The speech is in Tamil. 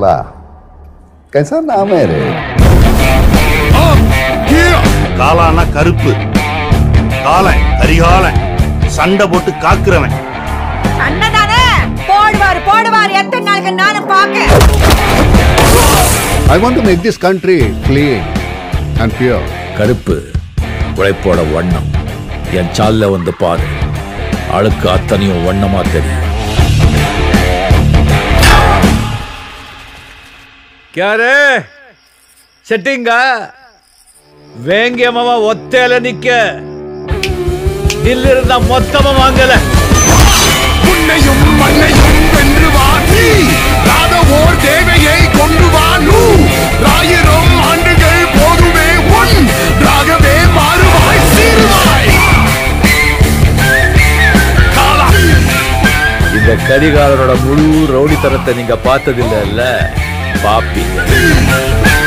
काला कैसा नाम है रे காலானா கருப்பு காலன் கரிகாலன் சண்டை போட்டு காக்குறவன் அண்ணதானே போடுவாரு போடுவாரு எத்தனை நாளுக்கு நானும் பாக்க I want to make this country clean and pure. கருப்பு உழைப்போட வண்ணம் என் சால்ல வந்து பாரு அழுக்கு அத்தனையும் வண்ணமா தெரியும் ಕ್ಯಾರೆ ಸೆಟ್ಟಿಂಗ வேங்கியமாவா ஒத்தையில நிக்க இಲ್ಲಿருந்த மொத்தமா வாங்கல உன்னையும் மண்ணையும் வென்று வாட்டி ராத ஓர் தேவையை கொண்டு வானு ஆயிரம் ஆண்டுகள் போதுமே உன் ராகவே மாறுவாய் சீருவாய் காலா இந்த கரிகாலனோட முழு ரவுடித்தனத்தை நீங்க பார்த்ததில்ல பாப்பீங்க